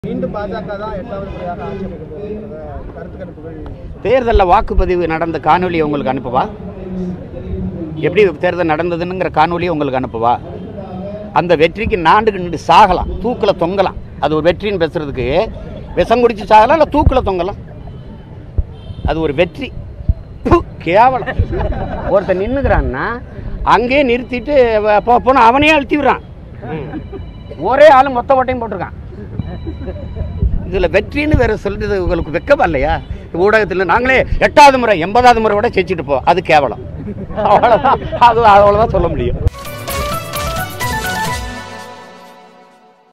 மீண்டும் பாஜக தான் எட்டாவது முறையாக ஆட்சி அமைக்க போகுதுங்கிறத கருத்து கணிப்புகள் தேர்தலில் வாக்குப்பதிவு நடந்த காணொலியை உங்களுக்கு அனுப்பவா எப்படி தேர்தல் நடந்ததுங்கிற காணொலியை உங்களுக்கு அனுப்பவா அந்த வெற்றிக்கு நாண்டுக்கு நின்று சாகலாம் தூக்கில் தொங்கலாம் அது ஒரு வெற்றின்னு பேசுறதுக்கு விஷம் குடிச்சு சாகலாம் இல்லை தூக்கில் தொங்கலாம் அது ஒரு வெற்றி ப்பு, கேவலம் ஒருத்தன் நின்றுக்கிறான்னா அங்கேயே நிறுத்திட்டு வ- போ போன அவனையே அழுத்தி விடுறான் ஒரே ஆள் மொத்த ஓட்டையும் போட்டிருக்கான் இதில் வெற்றின்னு வேற சொல்றது உங்களுக்கு வெக்கமா இல்லையா ஊடகத்தில் நாங்களே எட்டாவது முறை எண்பதாவது முறை விட ஜெயிச்சுட்டு போ அது கேவலம் அவ்வளோதான் அது அவ்வளோதான் சொல்ல முடியும்